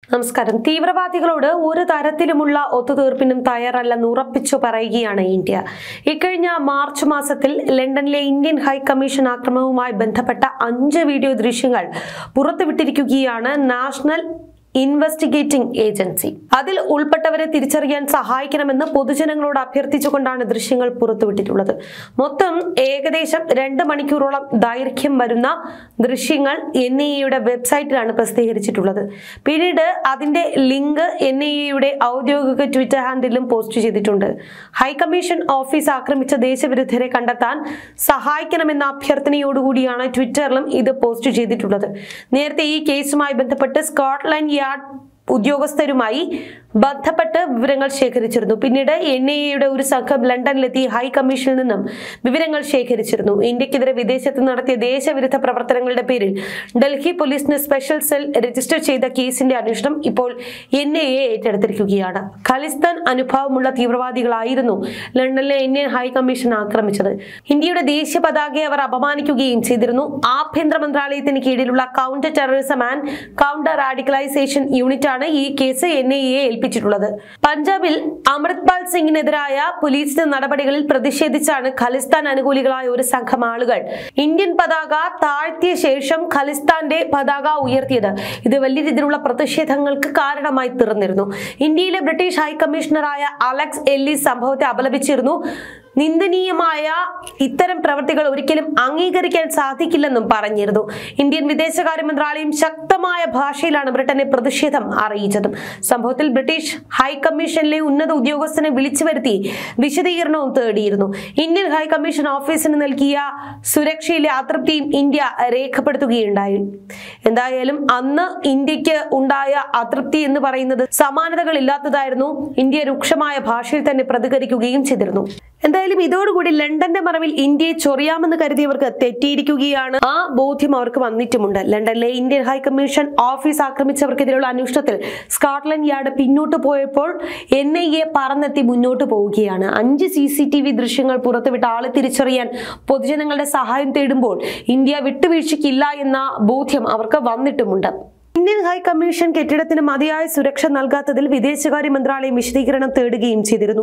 നമസ്കാരം തീവ്രവാദികളോട് ഒരു തരത്തിലുമുള്ള ഒത്തുതീർപ്പിനും തയ്യാറല്ലെന്ന് ഉറപ്പിച്ചു പറയുകയാണ് ഇന്ത്യ ഇക്കഴിഞ്ഞ മാർച്ച് മാസത്തിൽ ലണ്ടനിലെ ഇന്ത്യൻ ഹൈക്കമ്മീഷൻ ആക്രമണവുമായി ബന്ധപ്പെട്ട അഞ്ച് വീഡിയോ ദൃശ്യങ്ങൾ പുറത്തുവിട്ടിരിക്കുകയാണ് നാഷണൽ ഇൻവെസ്റ്റിഗേറ്റിംഗ് ഏജൻസി അതിൽ ഉൾപ്പെട്ടവരെ തിരിച്ചറിയാൻ സഹായിക്കണമെന്ന് പൊതുജനങ്ങളോട് അഭ്യർത്ഥിച്ചുകൊണ്ടാണ് ദൃശ്യങ്ങൾ പുറത്തുവിട്ടിട്ടുള്ളത് മൊത്തം ഏകദേശം രണ്ട് മണിക്കൂറോളം ദൈർഘ്യം വരുന്ന ദൃശ്യങ്ങൾ എൻ ഐ എയുടെ വെബ്സൈറ്റിലാണ് പ്രസിദ്ധീകരിച്ചിട്ടുള്ളത് പിന്നീട് അതിന്റെ ലിങ്ക് എൻ ഐ എയുടെ ഔദ്യോഗിക ട്വിറ്റർ ഹാൻഡിലും പോസ്റ്റ് ചെയ്തിട്ടുണ്ട് ഹൈക്കമ്മീഷൻ ഓഫീസ് ആക്രമിച്ച ദേശവിരുദ്ധരെ കണ്ടെത്താൻ സഹായിക്കണമെന്ന അഭ്യർത്ഥനയോടുകൂടിയാണ് ട്വിറ്ററിലും ഇത് പോസ്റ്റ് ചെയ്തിട്ടുള്ളത് നേരത്തെ ഈ കേസുമായി ബന്ധപ്പെട്ട് സ്കോട്ട്ലൻഡ് യാർഡ് ഉദ്യോഗസ്ഥരുമായി ബന്ധപ്പെട്ട് വിവരങ്ങൾ ശേഖരിച്ചിരുന്നു പിന്നീട് എൻ ഐ എയുടെ ഒരു സംഘം ലണ്ടനിലെത്തി ഹൈ കമ്മീഷനിൽ നിന്നും വിവരങ്ങൾ ശേഖരിച്ചിരുന്നു ഇന്ത്യക്കെതിരെ വിദേശത്ത് നടത്തിയ ദേശവിരുദ്ധ പ്രവർത്തനങ്ങളുടെ പേരിൽ ഡൽഹി പോലീസിന് സ്പെഷ്യൽ സെൽ രജിസ്റ്റർ ചെയ്ത കേസിന്റെ അന്വേഷണം ഇപ്പോൾ എൻ ഐ എ ഏറ്റെടുത്തിരിക്കുകയാണ് ഖലിസ്ഥാൻ അനുഭാവമുള്ള തീവ്രവാദികളായിരുന്നു ലണ്ടനിലെ ഇന്ത്യൻ ഹൈ കമ്മീഷൻ ആക്രമിച്ചത് ഇന്ത്യയുടെ ദേശീയ പതാകയെ അവർ അപമാനിക്കുകയും ചെയ്തിരുന്നു ആഭ്യന്തര മന്ത്രാലയത്തിന് കീഴിലുള്ള counter terrorism and counter radicalisation യൂണിറ്റാണ് ഈ കേസ് എൻ ഐ എ ഏൽപ്പിച്ചിട്ടുള്ളത് പഞ്ചാബിൽ അമൃത്പാൽ സിംഗിനെതിരായ പോലീസിന്റെ നടപടികളിൽ പ്രതിഷേധിച്ചാണ് ഖലിസ്ഥാൻ അനുകൂലികളായ ഒരു സംഘം ആളുകൾ ഇന്ത്യൻ പതാക താഴ്ത്തിയ ശേഷം ഖലിസ്ഥാന്റെ പതാക ഉയർത്തിയത് ഇത് വലിയ രീതിയിലുള്ള പ്രതിഷേധങ്ങൾക്ക് കാരണമായി തീർന്നിരുന്നു ഇന്ത്യയിലെ ബ്രിട്ടീഷ് ഹൈക്കമ്മീഷണറായ അലക്സ് എല്ലി സംഭവത്തെ അപലപിച്ചിരുന്നു നിന്ദനീയമായ ഇത്തരം പ്രവൃത്തികൾ ഒരിക്കലും അംഗീകരിക്കാൻ സാധിക്കില്ലെന്നും പറഞ്ഞിരുന്നു ഇന്ത്യൻ വിദേശകാര്യ മന്ത്രാലയം ശക്തമായ ഭാഷയിലാണ് ബ്രിട്ടനെ പ്രതിഷേധം അറിയിച്ചതും സംഭവത്തിൽ ബ്രിട്ടീഷ് ഹൈക്കമ്മീഷനിലെ ഉന്നത ഉദ്യോഗസ്ഥനെ വിളിച്ചു വരുത്തി വിശദീകരണവും തേടിയിരുന്നു ഇന്ത്യൻ ഹൈക്കമ്മീഷൻ ഓഫീസിന് നൽകിയ സുരക്ഷയിലെ അതൃപ്തിയും ഇന്ത്യ രേഖപ്പെടുത്തുകയുണ്ടായി എന്തായാലും അന്ന് ഇന്ത്യക്ക് ഉണ്ടായ അതൃപ്തി എന്ന് പറയുന്നത് സമാനതകൾ ഇല്ലാത്തതായിരുന്നു ഇന്ത്യ രൂക്ഷമായ ഭാഷയിൽ തന്നെ പ്രതികരിക്കുകയും ചെയ്തിരുന്നു എന്തായാലും ഇതോടുകൂടി ലണ്ടന്റെ മറവിൽ ഇന്ത്യയെ ചൊറിയാമെന്ന് കരുതിയവർക്ക് തെറ്റിയിരിക്കുകയാണ് ആ ബോധ്യം അവർക്ക് വന്നിട്ടുമുണ്ട് ലണ്ടനിലെ ഇന്ത്യൻ ഹൈക്കമ്മീഷൻ ഓഫീസ് ആക്രമിച്ചവർക്കെതിരെയുള്ള അന്വേഷണത്തിൽ സ്കോട്ട്ലൻഡ് യാർഡ് പിന്നോട്ട് പോയപ്പോൾ എൻ ഐ എ പറന്നെത്തി മുന്നോട്ട് പോവുകയാണ് അഞ്ച് സി സി ടി വി ദൃശ്യങ്ങൾ പുറത്തുവിട്ട ആളെ തിരിച്ചറിയാൻ പൊതുജനങ്ങളുടെ സഹായം തേടുമ്പോൾ ഇന്ത്യ വിട്ടുവീഴ്ചയ്ക്കില്ല എന്ന ബോധ്യം അവർക്ക് വന്നിട്ടുമുണ്ട് ഇന്ത്യൻ ഹൈക്കമ്മീഷൻ കെട്ടിടത്തിന് മതിയായ സുരക്ഷ നൽകാത്തതിൽ വിദേശകാര്യ മന്ത്രാലയം വിശദീകരണം തേടുകയും ചെയ്തിരുന്നു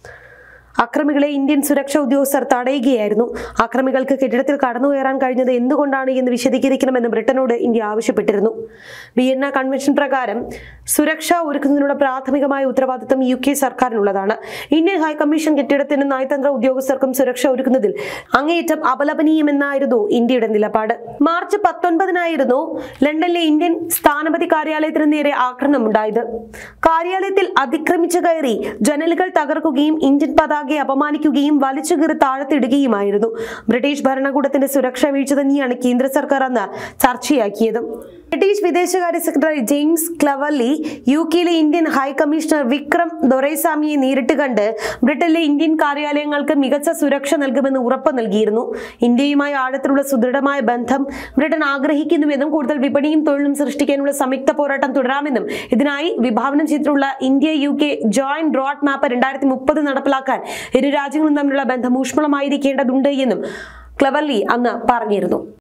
അക്രമികളെ ഇന്ത്യൻ സുരക്ഷാ ഉദ്യോഗസ്ഥർ തടയുകയായിരുന്നു അക്രമികൾക്ക് കെട്ടിടത്തിൽ കടന്നു കയറാൻ കഴിഞ്ഞത് എന്തുകൊണ്ടാണ് എന്ന് വിശദീകരിക്കണമെന്ന് ബ്രിട്ടനോട് ഇന്ത്യ ആവശ്യപ്പെട്ടിരുന്നു വിയന്ന കൺവെൻഷൻ പ്രകാരം സുരക്ഷ ഒരുക്കുന്നതിനുള്ള പ്രാഥമികമായ ഉത്തരവാദിത്തം യു കെ സർക്കാരിനുള്ളതാണ് ഇന്ത്യൻ ഹൈക്കമ്മീഷൻ കെട്ടിടത്തിന് നയതന്ത്ര ഉദ്യോഗസ്ഥർക്കും സുരക്ഷ ഒരുക്കുന്നതിൽ അങ്ങേയറ്റം അപലപനീയമെന്നായിരുന്നു ഇന്ത്യയുടെ നിലപാട് മാർച്ച് പത്തൊൻപതിനായിരുന്നു ലണ്ടനിലെ ഇന്ത്യൻ സ്ഥാനപതി കാര്യാലയത്തിന് നേരെ ആക്രമണമുണ്ടായത് കാര്യാലയത്തിൽ അതിക്രമിച്ചു കയറി ജനലുകൾ തകർക്കുകയും ഇന്ത്യൻ പതാകയെ അപമാനിക്കുകയും വലിച്ചുകീറി താഴത്തിടുകയുമായിരുന്നു ബ്രിട്ടീഷ് ഭരണകൂടത്തിന്റെ സുരക്ഷാ വീഴ്ച തന്നെയാണ് കേന്ദ്ര സർക്കാർ അന്ന് ചർച്ചയാക്കിയത് ബ്രിട്ടീഷ് വിദേശകാര്യ സെക്രട്ടറി ജെയിംസ് ക്ലവർലി യു കെയിലെ ഇന്ത്യൻ ഹൈക്കമ്മീഷണർ വിക്രം ദൊറൈസ്വാമിയെ നേരിട്ട് കണ്ട് ബ്രിട്ടനിലെ ഇന്ത്യൻ കാര്യാലയങ്ങൾക്ക് മികച്ച സുരക്ഷ നൽകുമെന്ന് ഉറപ്പ് നൽകിയിരുന്നു ഇന്ത്യയുമായി ആഴത്തിലുള്ള സുദൃഢമായ ബന്ധം ബ്രിട്ടൻ ആഗ്രഹിക്കുന്നുവെന്നും കൂടുതൽ വിപണിയും തൊഴിലും സൃഷ്ടിക്കാനുള്ള സംയുക്ത പോരാട്ടം തുടരാമെന്നും ഇതിനായി വിഭാവനം ചെയ്തിട്ടുള്ള India U K joint road map രണ്ടായിരത്തി മുപ്പത് നടപ്പിലാക്കാൻ ഇരു രാജ്യങ്ങളും തമ്മിലുള്ള ബന്ധം ഊഷ്മളമായിരിക്കേണ്ടതുണ്ട് എന്നും ക്ലവർലി അന്ന് പറഞ്ഞിരുന്നു